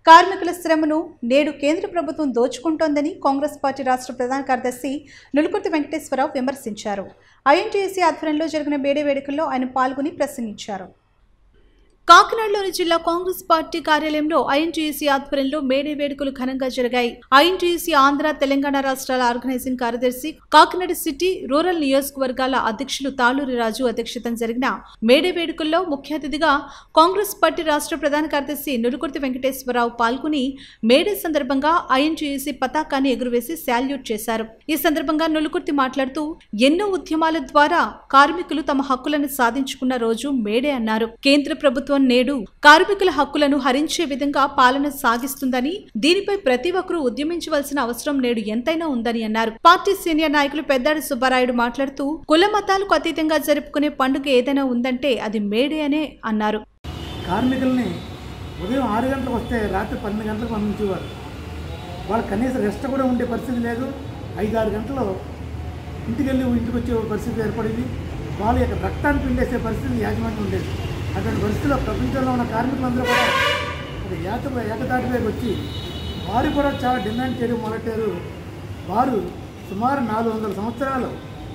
కార్మికుల శ్రమను నేడు కేంద్ర ప్రభుత్వం దోచుకుంటోందని కాంగ్రెస్ పార్టీ రాష్ట్ర ప్రధాన కార్యదర్శి నులుకుర్తి వెంకటేశ్వరరావు విమర్శించారు ఐఎన్టీఎస్సీ ఆధ్వర్యంలో జరిగిన మేడే వేడుకల్లో ఆయన పాల్గొని ప్రసంగించారు కాకినాడలోని జిల్లా కాంగ్రెస్ పార్టీ కార్యాలయంలో ఐఎన్టీయూసీ ఆధ్వర్యంలో మేడే వేడుకలు ఘనంగా జరిగాయి ఐఎన్టీయూసీ ఆంధ్ర తెలంగాణ రాష్ట్రాల ఆర్గనైజింగ్ కార్యదర్శి కాకినాడ సిటీ రూరల్ నియోజకవర్గాల అధ్యక్షులు తాళూరి రాజు అధ్యక్షతన జరిగిన మేడే వేడుకల్లో ముఖ్య అతిథిగా కాంగ్రెస్ పార్టీ రాష్ట్ర ప్రధాన కార్యదర్శి నురుకుర్తి వెంకటేశ్వరరావు పాల్గొని మేడే సందర్భంగా ఐఎన్టీయూసీ పతాకాన్ని ఎగురవేసి శాల్యూట్ చేశారు ఈ సందర్భంగా నులుకుర్తి మాట్లాడుతూ ఎన్నో ఉద్యమాల ద్వారా కార్మికులు తమ హక్కులను సాధించుకున్న రోజు మేడే అన్నారు కేంద్ర ప్రభుత్వం నేడు కార్మికుల హక్కులను హరించే విధంగా పాలన సాగిస్తుందని దీనిపై ప్రతి ఒక్కరూ ఉద్యమించవలసిన అవసరం నేడు ఎంతైనా ఉందని అన్నారు పార్టీ సీనియర్ నాయకులు పెద్దాడి సుబ్బారాయుడు మాట్లాడుతూ కుల మతాలకు అతీతంగా జరుపుకునే పండుగ ఏదైనా ఉందంటే అది మేడే అనే అన్నారు కార్మికుల్ని ఉదయం ఆరు గంటలకు వస్తే రాత్రి పన్నెండు గంటలకు పంపించేవారు వాళ్ళకి కనీసం రెస్ట్ కూడా ఉండే పరిస్థితి లేదు ఐదు ఆరు గంటలు ఇంటికి వెళ్ళి ఇంటికి వచ్చే పరిస్థితి ఏర్పడింది వాళ్ళ యొక్క రక్తాన్ని పిండేసే పరిస్థితి యాజమాన్యం ఉండేది అటువంటి పరిస్థితిలో ప్రపంచంలో ఉన్న కార్మికులందరూ కూడా ఒక ఏక ఏకతాటిపైకి వచ్చి వారు కూడా చాలా డిమాండ్ చేయడం మొదలెట్టారు వారు సుమారు నాలుగు వందల సంవత్సరాలు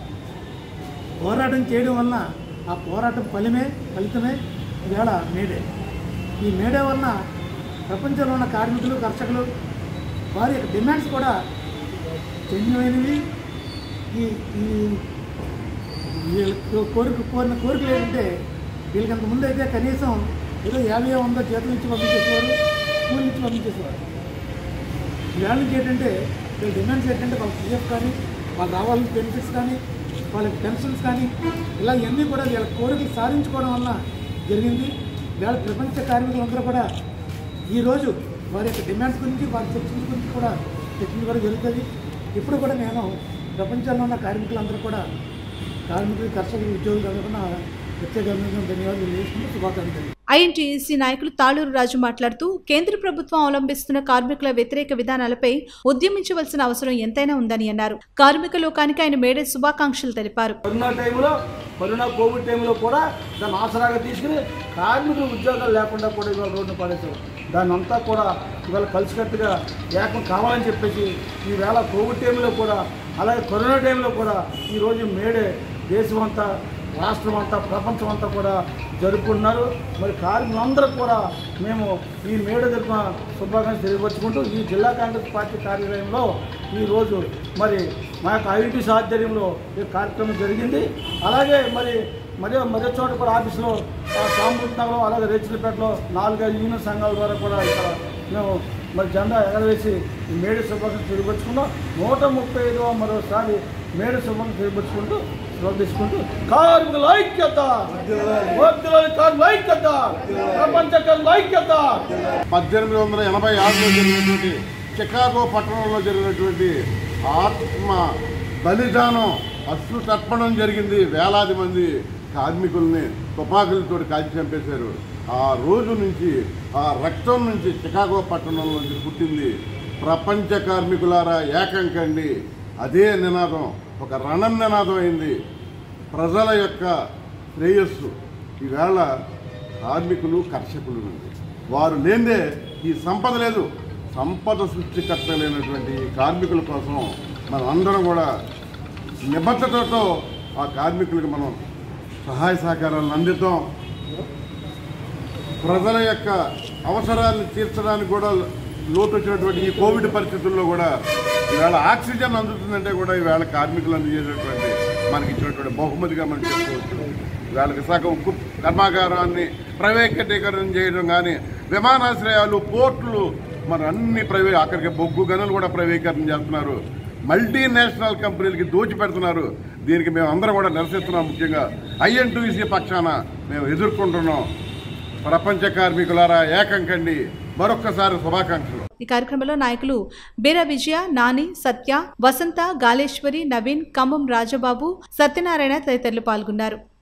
పోరాటం చేయడం వలన ఆ పోరాటం ఫలిమే ఫలితమే ఈవేళ మేడే ఈ మేడే వలన ప్రపంచంలో ఉన్న కార్మికులు కర్షకులు వారి యొక్క డిమాండ్స్ కూడా జన్యుమైనవి ఈ ఈ వీళ్ళకి కోరిక కోరిన కోరికలు ఏంటంటే వీళ్ళకి అంత ముందు అయితే కనీసం ఏదో యాభై వంద జీతం ఇచ్చి పంపించేసేవారు స్కూల్ ఇచ్చి పంపించేసేవారు ఇవాళ నుంచి ఏంటంటే వీళ్ళ డిమాండ్స్ ఏంటంటే వాళ్ళ పిఎఫ్ కానీ వాళ్ళు రావాల్సిన బెనిఫిట్స్ కానీ వాళ్ళకి పెన్షన్స్ కానీ ఇలా ఇవన్నీ కూడా వీళ్ళ కోరికలు సాధించుకోవడం వల్ల జరిగింది వీళ్ళ ప్రపంచ కార్మికులందరూ కూడా ఈరోజు వారి యొక్క డిమాండ్స్ గురించి వారి చర్చించ గురించి కూడా చర్చించుకోవడం జరుగుతుంది ఇప్పుడు కూడా నేను ప్రపంచంలో ఉన్న కార్మికులందరూ కూడా కార్మికులు కర్షకులు ఉద్యోగులు అందరూ కూడా ప్రత్యేకంగా ధన్యవాదాలు తెలియజేసుకుంటూ శుభాకాంక్షలు ఐఎన్టీయూసీ నాయకులు తాళూరు రాజు మాట్లాడుతూ కేంద్ర ప్రభుత్వం అవలంబిస్తున్న కార్మికుల వ్యతిరేక విధానాలపై ఉద్యమించవలసిన అవసరం ఎంతైనా ఉందని అన్నారు కార్మిక లోకానికి ఆయన మేడే శుభాకాంక్షలు తెలిపారు కరోనా టైంలో కరోనా కోవిడ్ టైంలో కూడా దాన్ని ఆసరాగా తీసుకుని కార్మికులు ఉద్యోగాలు లేకుండా కూడా ఇవాళ రోడ్డు పడేసారు దాన్ని అంతా కూడా ఇవాళ కలిసికట్టుగా ఏకం కావాలని చెప్పేసి ఈవేళ కోవిడ్ టైంలో కూడా అలాగే కరోనా టైంలో కూడా ఈరోజు మేడే దేశం అంతా రాష్ట్రం అంతా ప్రపంచం అంతా కూడా జరుపుకుంటున్నారు మరి కార్మికులందరూ కూడా మేము ఈ మేడ తరఫున శుభాకాంక్షలు తెలియపరుచుకుంటూ ఈ జిల్లా కాంగ్రెస్ పార్టీ కార్యాలయంలో ఈరోజు మరి మా యొక్క ఐటీ ఆధ్వర్యంలో ఈ కార్యక్రమం జరిగింది అలాగే మరి మరి మరో చోట కూడా ఆఫీసులో సాంబృత్నంలో అలాగే రేచిలపేటలో నాలుగైదు యూనియన్ సంఘాల ద్వారా కూడా ఇక్కడ మేము మరి జెండా ఎగరవేసి ఈ మేడ శుభాకాంక్షలు తెలియపరుచుకున్నాం నూట ముప్పై ఐదవ మరోసారి మేడ శుభాకాంక్షలు తెలియపరుచుకుంటూ తీసుకుంటూ కార్మికుల ఐక్యత వర్ధిల్లాలి కార్మికుల ఐక్యత ప్రపంచ కార్మికుల ఐక్యత పద్దెనిమిది వందల ఎనభై ఆరులో జరిగినటువంటి చికాగో పట్టణంలో జరిగినటువంటి ఆత్మ బలిదానం అశ్రు తర్పణం జరిగింది వేలాది మంది కార్మికుల్ని తుపాకులతో కాల్చి చంపేశారు ఆ రోజు నుంచి ఆ రక్తం నుంచి చికాగో పట్టణం నుంచి పుట్టింది ప్రపంచ కార్మికులారా ఏకం కండి అదే నినాదం ఒక రణం నినాదం అయింది ప్రజల యొక్క శ్రేయస్సు ఈవేళ కార్మికులు కర్షకులు నుండి వారు లేదే ఈ సంపద లేదు సంపద సృష్టికర్తలైనటువంటి ఈ కార్మికుల కోసం మనం అందరం కూడా నిబద్ధతతో ఆ కార్మికులకు మనం సహాయ సహకారాలను అందిద్దాం ప్రజల యొక్క అవసరాన్ని తీర్చడానికి కూడా లోటు వచ్చినటువంటి ఈ కోవిడ్ పరిస్థితుల్లో కూడా ఈవేళ ఆక్సిజన్ అందుతుందంటే కూడా ఈవేళ కార్మికులు అందజేసేటువంటి మనకి ఇచ్చినటువంటి బహుమతిగా మనం చెప్పుకోవచ్చు ఈవేళ విశాఖ ఉక్కు కర్మాగారాన్ని ప్రైవేటీకరణ చేయడం కానీ విమానాశ్రయాలు పోర్టులు మన అన్ని ప్రైవేట్ అక్కడికి బొగ్గు గనులు కూడా ప్రైవేటీకరణ చేస్తున్నారు మల్టీనేషనల్ కంపెనీలకి దోచి పెడుతున్నారు దీనికి మేము అందరం కూడా నిరసిస్తున్నాం ముఖ్యంగా ఐఎన్టీసీ పక్షాన మేము ఎదుర్కొంటున్నాం ప్రపంచ కార్మికులారా ఏకం కండి మరొక్కసారి శుభాకాంక్షలు ఈ కార్యక్రమంలో నాయకులు బీర విజయ నాని సత్య వసంత గాలేశ్వరి నవీన్ ఖమ్మం రాజబాబు సత్యనారాయణ తదితరులు పాల్గొన్నారు